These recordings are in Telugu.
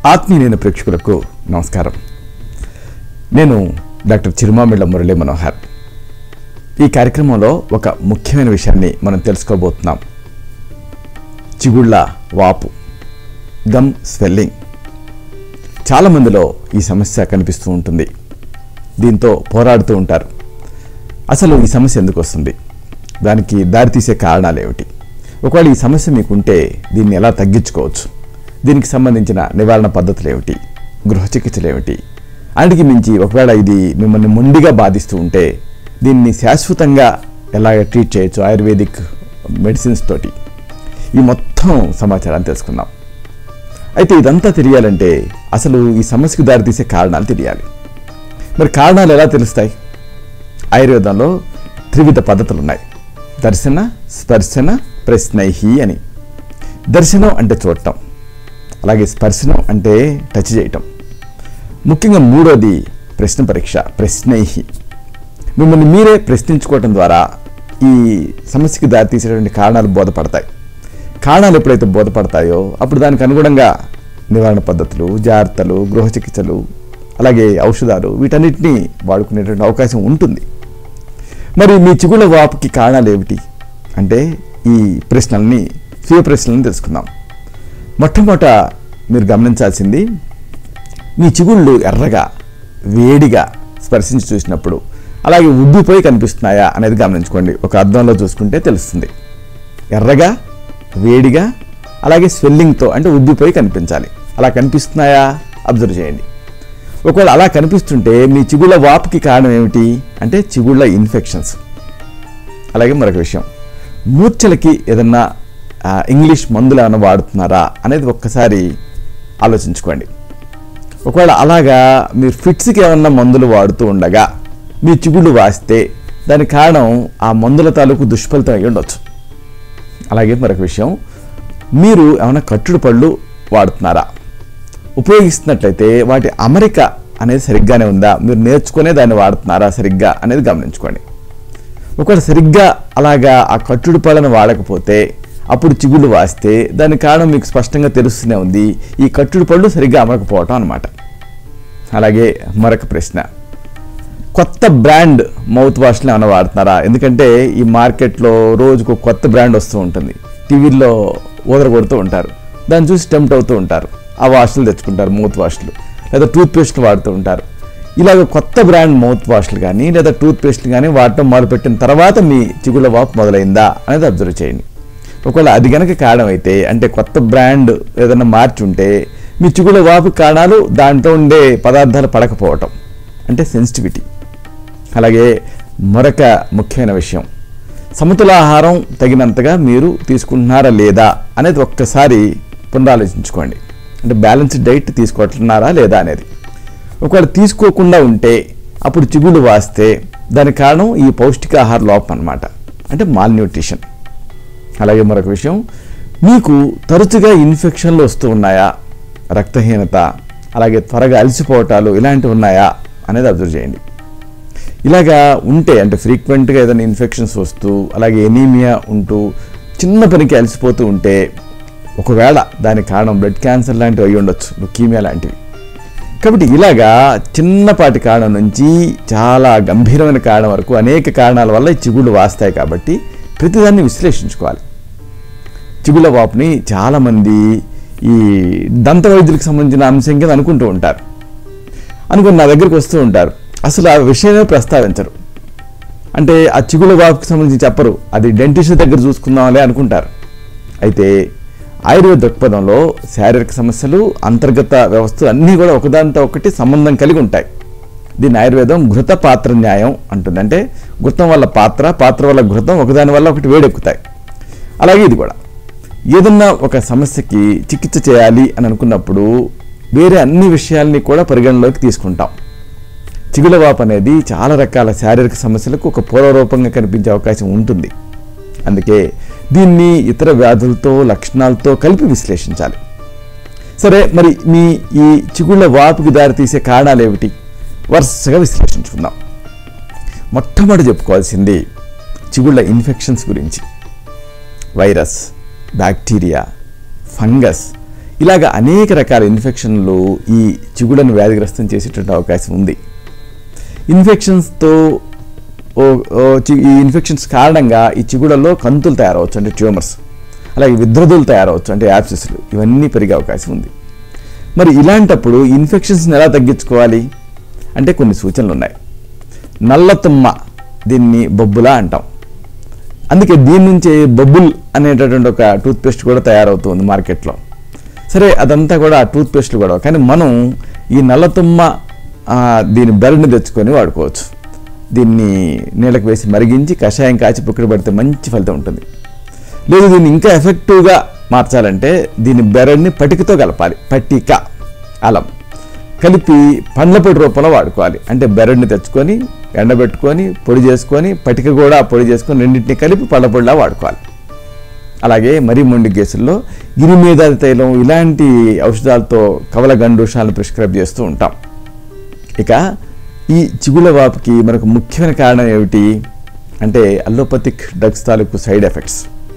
ఆత్మీయులైన ప్రేక్షకులకు నమస్కారం నేను డాక్టర్ చిరుమామిళ్ళ మురళీ మనోహర్ ఈ కార్యక్రమంలో ఒక ముఖ్యమైన విషయాన్ని మనం తెలుసుకోబోతున్నాం చిగుళ్ళ వాపు గమ్ స్వెల్లింగ్ చాలామందిలో ఈ సమస్య కనిపిస్తూ ఉంటుంది దీంతో పోరాడుతూ ఉంటారు అసలు ఈ సమస్య ఎందుకు వస్తుంది దానికి దారితీసే కారణాలు ఏమిటి ఒకవేళ ఈ సమస్య మీకుంటే దీన్ని ఎలా తగ్గించుకోవచ్చు దీనికి సంబంధించిన నివారణ పద్ధతులు ఏమిటి గృహ చికిత్సలు ఏమిటి అన్నిటికి మించి ఒకవేళ ఇది మిమ్మల్ని మొండిగా బాధిస్తూ ఉంటే దీన్ని శాశ్వతంగా ఎలాగ ట్రీట్ చేయొచ్చు ఆయుర్వేదిక్ మెడిసిన్స్ తోటి ఈ మొత్తం సమాచారాన్ని తెలుసుకుందాం అయితే ఇదంతా తెలియాలంటే అసలు ఈ సమస్యకు దారితీసే కారణాలు తెలియాలి మరి కారణాలు ఎలా తెలుస్తాయి ఆయుర్వేదంలో త్రివిధ పద్ధతులు ఉన్నాయి దర్శన స్పర్శన ప్రశ్నైహి అని దర్శనం అంటే చూడటం అలాగే స్పర్శనం అంటే టచ్ చేయటం ముఖ్యంగా మూడోది ప్రశ్న పరీక్ష ప్రశ్నైహి మిమ్మల్ని మీరే ప్రశ్నించుకోవటం ద్వారా ఈ సమస్యకి దారితీసేటువంటి కారణాలు బోధపడతాయి కారణాలు ఎప్పుడైతే బోధపడతాయో అప్పుడు దానికి అనుగుణంగా నివారణ పద్ధతులు జాగ్రత్తలు గృహ చికిత్సలు అలాగే ఔషధాలు వీటన్నిటిని వాడుకునేటువంటి అవకాశం ఉంటుంది మరి మీ చిగుళ్ళ వాపుకి కారణాలు ఏమిటి అంటే ఈ ప్రశ్నల్ని స్వీయ ప్రశ్నలను తెలుసుకుందాం మొట్టమొదట మీరు గమనించాల్సింది మీ చిగుళ్ళు ఎర్రగా వేడిగా స్పర్శించి చూసినప్పుడు అలాగే ఉబ్బిపోయి కనిపిస్తున్నాయా అనేది గమనించుకోండి ఒక అర్థంలో చూసుకుంటే తెలుస్తుంది ఎర్రగా వేడిగా అలాగే స్వెల్లింగ్తో అంటే ఉబ్బిపోయి కనిపించాలి అలా కనిపిస్తున్నాయా అబ్జర్వ్ చేయండి ఒకవేళ అలా కనిపిస్తుంటే మీ చిగుళ్ళ వాపుకి కారణం ఏమిటి అంటే చిగుళ్ళ ఇన్ఫెక్షన్స్ అలాగే మరొక విషయం మూర్ఛలకి ఏదన్నా ఆ, ఇంగ్లీష్ మందులు ఏమైనా వాడుతున్నారా అనేది ఒక్కసారి ఆలోచించుకోండి ఒకవేళ అలాగా మీరు ఫిట్స్కి ఏమన్నా మందులు వాడుతూ ఉండగా మీ చిగుళ్ళు వాస్తే దానికి కారణం ఆ మందుల తాలూకు దుష్ఫలితం అయి ఉండొచ్చు అలాగే మరొక విషయం మీరు ఏమైనా కట్టుడు పళ్ళు వాడుతున్నారా ఉపయోగిస్తున్నట్లయితే వాటి అమరిక అనేది సరిగ్గానే ఉందా మీరు నేర్చుకునే దాన్ని వాడుతున్నారా సరిగ్గా అనేది గమనించుకోండి ఒకవేళ సరిగ్గా అలాగా ఆ కట్టుడు పళ్ళను వాడకపోతే అప్పుడు చిగుళ్ళు వాస్తే దానికి కారణం మీకు స్పష్టంగా తెలుస్తూనే ఉంది ఈ కట్టుడు పళ్ళు సరిగ్గా అమరకపోవటం అనమాట అలాగే మరొక ప్రశ్న కొత్త బ్రాండ్ మౌత్ వాష్లు ఏమైనా వాడుతున్నారా ఎందుకంటే ఈ మార్కెట్లో రోజుకు కొత్త బ్రాండ్ వస్తూ ఉంటుంది టీవీల్లో ఊదర కొడుతూ ఉంటారు దాన్ని చూసి టెంప్ట్ అవుతూ ఉంటారు ఆ వాష్లు తెచ్చుకుంటారు మౌత్ వాష్లు లేదా టూత్ పేస్ట్లు వాడుతూ ఉంటారు ఇలాగ కొత్త బ్రాండ్ మౌత్ వాష్లు కానీ లేదా టూత్ పేస్ట్లు కానీ వాడటం మొదలుపెట్టిన తర్వాత మీ చిగుళ్ళ వాపు మొదలైందా అనేది అబ్జర్వ్ చేయండి ఒకవేళ అది గనక కారణం అయితే అంటే కొత్త బ్రాండ్ ఏదైనా మార్చి ఉంటే మీ చిగుళ్ళ వాపు కారణాలు దాంట్లో ఉండే పదార్థాలు పడకపోవటం అంటే సెన్సిటివిటీ అలాగే మరొక ముఖ్యమైన విషయం సమతుల ఆహారం తగినంతగా మీరు తీసుకుంటున్నారా లేదా అనేది ఒక్కసారి పునరాలోచించుకోండి అంటే బ్యాలెన్స్డ్ డైట్ తీసుకుంటున్నారా లేదా అనేది ఒకవేళ తీసుకోకుండా ఉంటే అప్పుడు చిగుళ్ళు వాస్తే దానికి కారణం ఈ పౌష్టికాహార లోపం అన్నమాట అంటే మాల్ న్యూట్రిషన్ అలాగే మరొక విషయం మీకు తరచుగా ఇన్ఫెక్షన్లు వస్తూ ఉన్నాయా రక్తహీనత అలాగే త్వరగా అలసిపోవటాలు ఇలాంటివి ఉన్నాయా అనేది అబ్జర్వ్ చేయండి ఇలాగా ఉంటే అంటే ఫ్రీక్వెంట్గా ఏదైనా ఇన్ఫెక్షన్స్ వస్తూ అలాగే ఎనీమియా ఉంటూ చిన్న పనికి అలసిపోతూ ఉంటే ఒకవేళ దానికి కారణం బ్లడ్ క్యాన్సర్ లాంటివి అయి ఉండొచ్చు లుకీమియా లాంటివి కాబట్టి ఇలాగా చిన్నపాటి కారణం నుంచి చాలా గంభీరమైన కారణం వరకు అనేక కారణాల వల్ల ఈ చిగుళ్ళు వాస్తాయి కాబట్టి ప్రతిదాన్ని విశ్లేషించుకోవాలి చిగుళ్ళ వాపుని చాలామంది ఈ దంత వైద్యులకు సంబంధించిన అంశం కింద అనుకుంటూ ఉంటారు అనుకుని నా దగ్గరికి వస్తూ ఉంటారు అసలు ఆ విషయమే ప్రస్తావించరు అంటే ఆ చిగుళ్ళ వాపుకి సంబంధించి చెప్పరు అది డెంటిస్ట్ దగ్గర చూసుకుందాంలే అనుకుంటారు అయితే ఆయుర్వేద దృక్పథంలో శారీరక సమస్యలు అంతర్గత వ్యవస్థలు అన్నీ కూడా ఒకదానితో ఒకటి సంబంధం కలిగి ఉంటాయి దీన్ని ఆయుర్వేదం ఘృత పాత్ర న్యాయం అంటుంది అంటే ఘృతం వల్ల పాత్ర పాత్ర వల్ల ఘృతం ఒకదాని వల్ల ఒకటి వేడెక్కుతాయి అలాగే ఇది కూడా ఏదన్నా ఒక సమస్యకి చికిత్స చేయాలి అని అనుకున్నప్పుడు వేరే అన్ని విషయాల్ని కూడా పరిగణలోకి తీసుకుంటాం చిగులవాపు అనేది చాలా రకాల శారీరక సమస్యలకు ఒక పూర్వరూపంగా కనిపించే అవకాశం ఉంటుంది అందుకే దీన్ని ఇతర వ్యాధులతో లక్షణాలతో కలిపి విశ్లేషించాలి సరే మరి మీ ఈ చిగుళ్ళ వాపుకి దారితీసే కారణాలు ఏమిటి వరుసగా విశ్లేషించుకుందాం మొట్టమొదటి చెప్పుకోవాల్సింది చిగుళ్ళ ఇన్ఫెక్షన్స్ గురించి వైరస్ బ్యాక్టీరియా ఫంగస్ ఇలాగ అనేక రకాల ఇన్ఫెక్షన్లు ఈ చిగుళ్ళను వ్యాధిగ్రస్తం చేసేటువంటి అవకాశం ఉంది ఇన్ఫెక్షన్స్తో ఓ- ఓ చి- ఈ ఇన్ఫెక్షన్స్ కారణంగా ఈ చిగుళ్ళలో కంతులు తయారవచ్చు అంటే ట్యూమర్స్ అలాగే విద్రదులు తయారవచ్చు అంటే యాప్సిస్లు ఇవన్నీ పెరిగే అవకాశం ఉంది మరి ఇలాంటప్పుడు ఇన్ఫెక్షన్స్ని ఎలా తగ్గించుకోవాలి అంటే కొన్ని సూచనలు ఉన్నాయి నల్లతుమ్మ దీన్ని బొబ్బులా అంటాం అందుకే దీని నుంచి బొబ్బుల్ అనేటటువంటి ఒక టూత్పేస్ట్ కూడా తయారవుతుంది మార్కెట్లో సరే అదంతా కూడా ఆ టూత్పేస్ట్లు కూడా కానీ మనం ఈ నల్లతుమ్మ ఆ, దీని బెరడుని తెచ్చుకొని వాడుకోవచ్చు దీన్ని నీళ్ళకి వేసి మరిగించి కషాయం కాచి పుక్కడి పడితే మంచి ఫలితం ఉంటుంది లేదు దీన్ని ఇంకా ఎఫెక్టివ్గా మార్చాలంటే దీని బెరడ్ని పటికతో కలపాలి పట్టిక అలం కలిపి పండ్ల పొడి రూపంలో వాడుకోవాలి అంటే బెరడ్ని తెచ్చుకొని ఎండబెట్టుకొని పొడి చేసుకొని పటిక కూడా పొడి చేసుకొని రెండింటిని కలిపి పళ్ళ పొడిలా వాడుకోవాలి అలాగే మరీ మొండి కేసుల్లో గిరిమేదాది తైలం ఇలాంటి ఔషధాలతో కవల గండూషాలను ప్రిస్క్రైబ్ చేస్తూ ఉంటాం ఇక ఈ చిగుళ్ళ వాపుకి మనకు ముఖ్యమైన కారణం ఏమిటి అంటే అల్లోపతిక్ డ్రగ్స్ తాలూకు సైడ్ ఎఫెక్ట్స్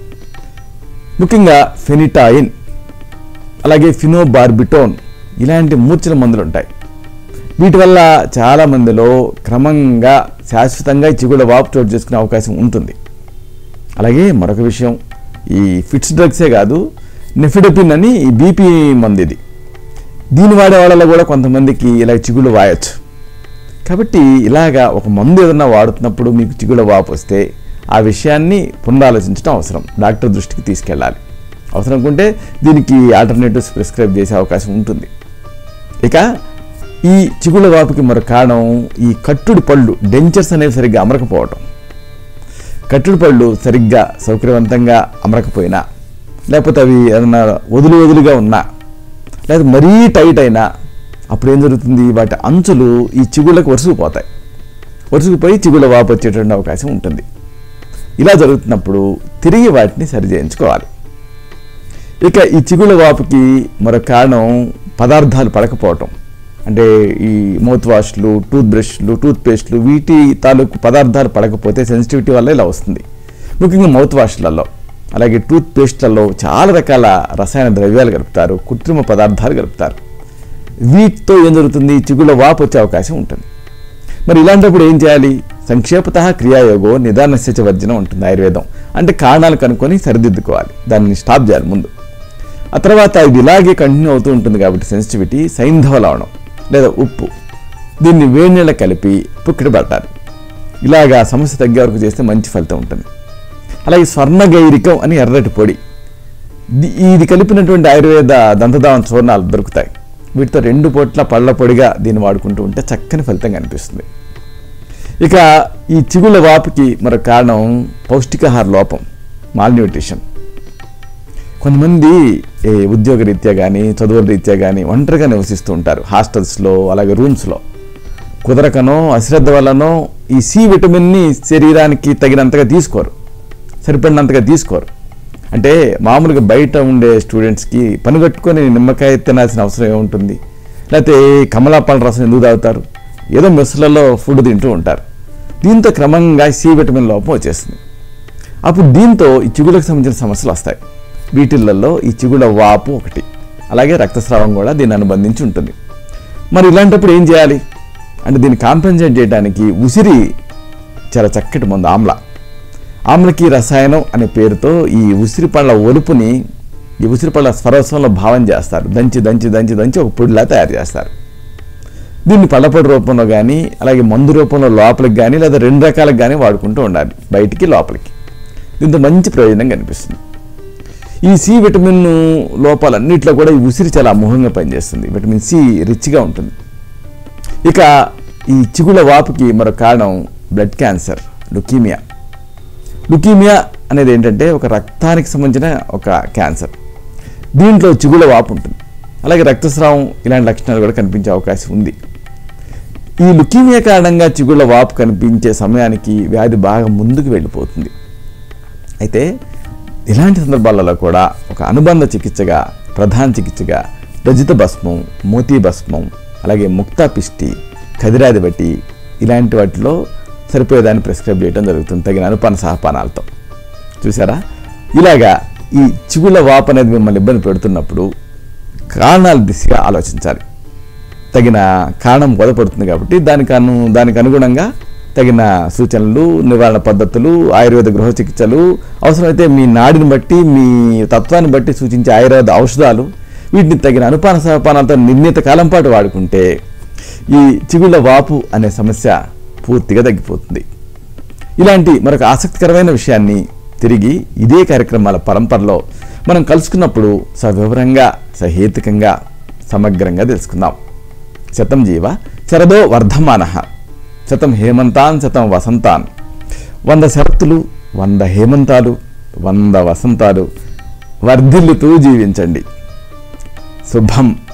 ముఖ్యంగా ఫెనిటాయిన్ అలాగే ఫినోబార్బిటోన్ ఇలాంటి మూర్ఛల మందులు ఉంటాయి వీటి వల్ల చాలా మందిలో క్రమంగా శాశ్వతంగా ఈ చిగుళ్ళ వాపు చోటు చేసుకునే అవకాశం ఉంటుంది అలాగే మరొక విషయం ఈ ఫిట్స్ డ్రగ్సే కాదు నెఫిడపిన్ అని ఈ బీపీ మందు ఇది దీని వాడే వాళ్ళలో కూడా కొంతమందికి ఇలా చిగుళ్ళు వాయొచ్చు కాబట్టి ఇలాగా ఒక మందు ఏదన్నా వాడుతున్నప్పుడు మీకు చిగుళ్ళ వాపు వస్తే ఆ విషయాన్ని పునరాలోచించడం అవసరం డాక్టర్ దృష్టికి తీసుకెళ్ళాలి అవసరం అనుకుంటే దీనికి ఆల్టర్నేటివ్స్ ప్రిస్క్రైబ్ చేసే అవకాశం ఉంటుంది ఇక ఈ చిగుళ్ళ వాపుకి మరో కారణం ఈ కట్టుడు పళ్ళు డెంచర్స్ అనేవి సరిగ్గా అమరకపోవటం కట్టుడు పళ్ళు సరిగ్గా సౌకర్యవంతంగా అమరకపోయినా లేకపోతే అవి ఏదన్నా వదులు వదులుగా ఉన్నా లేదా మరీ టైట్ అయినా అప్పుడు ఏం జరుగుతుంది వాటి అంచులు ఈ చిగుళ్ళకు వరుసుకుపోతాయి వరుసుకుపోయి చిగుళ్ళ వాపు వచ్చేటువంటి అవకాశం ఉంటుంది ఇలా జరుగుతున్నప్పుడు తిరిగి వాటిని సరిచేయించుకోవాలి ఇక ఈ చిగుళ్ళ వాపుకి మరొక కారణం పదార్థాలు పడకపోవటం అంటే ఈ మౌత్ వాష్లు టూత్ బ్రష్లు టూత్ పేస్ట్లు వీటి తాలూకు పదార్థాలు పడకపోతే సెన్సిటివిటీ వల్ల ఇలా వస్తుంది ముఖ్యంగా మౌత్ వాష్లలో అలాగే టూత్ పేస్ట్లలో చాలా రకాల రసాయన ద్రవ్యాలు కలుపుతారు కృత్రిమ పదార్థాలు కలుపుతారు వీటితో ఏం జరుగుతుంది చిగుళ్ళ వాపు వచ్చే అవకాశం ఉంటుంది మరి ఇలాంటప్పుడు ఏం చేయాలి సంక్షేపత క్రియాయోగో నిదానస్యచ వర్జనం ఉంటుంది ఆయుర్వేదం అంటే కారణాలు కనుక్కొని సరిదిద్దుకోవాలి దాన్ని స్టాప్ చేయాలి ముందు ఆ తర్వాత ఇది ఇలాగే కంటిన్యూ అవుతూ ఉంటుంది కాబట్టి సెన్సిటివిటీ సైంధవ లవణం లేదా ఉప్పు దీన్ని వేడి నీళ్ళ కలిపి పుక్కిడి పట్టాలి ఇలాగా సమస్య తగ్గే వరకు చేస్తే మంచి ఫలితం ఉంటుంది అలాగే స్వర్ణగైరికం అని ఎర్రటి పొడి ది- ఇది కలిపినటువంటి ఆయుర్వేద దంతదావన చూర్ణాలు దొరుకుతాయి వీటితో రెండు పూట్ల పళ్ళ పొడిగా దీన్ని వాడుకుంటూ ఉంటే చక్కని ఫలితం కనిపిస్తుంది ఇక ఈ చిగుళ్ళ వాపుకి మరొక కారణం పౌష్టికాహార లోపం మాల్న్యూట్రిషన్ కొంతమంది ఏ ఉద్యోగ రీత్యా కానీ చదువుల రీత్యా కానీ ఒంటరిగా నివసిస్తూ ఉంటారు హాస్టల్స్లో అలాగే రూమ్స్లో కుదరకనో అశ్రద్ధ వల్లనో ఈ సి విటమిన్ని శరీరానికి తగినంతగా తీసుకోరు సరిపడినంతగా తీసుకోరు అంటే మామూలుగా బయట ఉండే స్టూడెంట్స్కి పని కట్టుకొని నిమ్మకాయ తినాల్సిన అవసరం ఏముంటుంది లేకపోతే కమలాపాల రసం ఎందుకు తాగుతారు ఏదో మెస్సులలో ఫుడ్ తింటూ ఉంటారు దీంతో క్రమంగా సి విటమిన్ లోపం వచ్చేస్తుంది అప్పుడు దీంతో ఈ చిగుళ్ళకు సంబంధించిన సమస్యలు వస్తాయి వీటిల్లో ఈ చిగుళ్ళ వాపు ఒకటి అలాగే రక్తస్రావం కూడా దీన్ని అనుబంధించి ఉంటుంది మరి ఇలాంటప్పుడు ఏం చేయాలి అంటే దీన్ని కాంపెన్సేట్ చేయడానికి ఉసిరి చాలా చక్కటి మందు ఆమ్ల ఆమ్లకి రసాయనం అనే పేరుతో ఈ ఉసిరి పళ్ళ ఒలుపుని ఈ ఉసిరి పళ్ళ స్వరసంలో భావం చేస్తారు దంచి దంచి దంచి దంచి ఒక పొడిలా తయారు చేస్తారు దీన్ని పళ్ళపొడి రూపంలో కానీ అలాగే మందు రూపంలో లోపలికి కానీ లేదా రెండు రకాలకు కానీ వాడుకుంటూ ఉండాలి బయటికి లోపలికి దీంతో మంచి ప్రయోజనం కనిపిస్తుంది ఈ సి విటమిన్ లోపాలన్నింటిలో కూడా ఈ ఉసిరి చాలా అమోఘంగా పనిచేస్తుంది విటమిన్ సి రిచ్గా ఉంటుంది ఇక ఈ చిగుళ్ళ వాపుకి మరో కారణం బ్లడ్ క్యాన్సర్ లుకీమియా లుకీమియా అనేది ఏంటంటే ఒక రక్తానికి సంబంధించిన ఒక క్యాన్సర్ దీంట్లో చిగుళ్ళ వాపు ఉంటుంది అలాగే రక్తస్రావం ఇలాంటి లక్షణాలు కూడా కనిపించే అవకాశం ఉంది ఈ లుకీమియా కారణంగా చిగుళ్ళ వాపు కనిపించే సమయానికి వ్యాధి బాగా ముందుకు వెళ్ళిపోతుంది అయితే ఇలాంటి సందర్భాలలో కూడా ఒక అనుబంధ చికిత్సగా ప్రధాన చికిత్సగా రజిత భస్మం మోతీ భస్మం అలాగే ముక్తా పిష్టి కదిరాది బట్టి ఇలాంటి వాటిలో సరిపోయేదాన్ని ప్రిస్క్రైబ్ చేయడం జరుగుతుంది తగిన అనుపాన సహపానాలతో చూసారా ఇలాగా ఈ చిగుళ్ళ వాపు అనేది మిమ్మల్ని ఇబ్బంది పెడుతున్నప్పుడు కారణాల దిశగా ఆలోచించాలి తగిన కారణం బోధపడుతుంది కాబట్టి దానికి అను దానికి అనుగుణంగా తగిన సూచనలు నివారణ పద్ధతులు ఆయుర్వేద గృహ చికిత్సలు అవసరమైతే మీ నాడిని బట్టి మీ తత్వాన్ని బట్టి సూచించే ఆయుర్వేద ఔషధాలు వీటిని తగిన అనుపాన సహపానాలతో నిర్ణీత కాలం పాటు వాడుకుంటే ఈ చిగుళ్ళ వాపు అనే సమస్య పూర్తిగా తగ్గిపోతుంది ఇలాంటి మరొక ఆసక్తికరమైన విషయాన్ని తిరిగి ఇదే కార్యక్రమాల పరంపరలో మనం కలుసుకున్నప్పుడు సవివరంగా సహేతుకంగా సమగ్రంగా తెలుసుకుందాం శతం జీవ శరదో వర్ధమాన శతం హేమంతాన్ శతం వసంతాన్ వంద శరత్తులు వంద హేమంతాలు వంద వసంతాలు వర్ధిల్లుతూ జీవించండి శుభం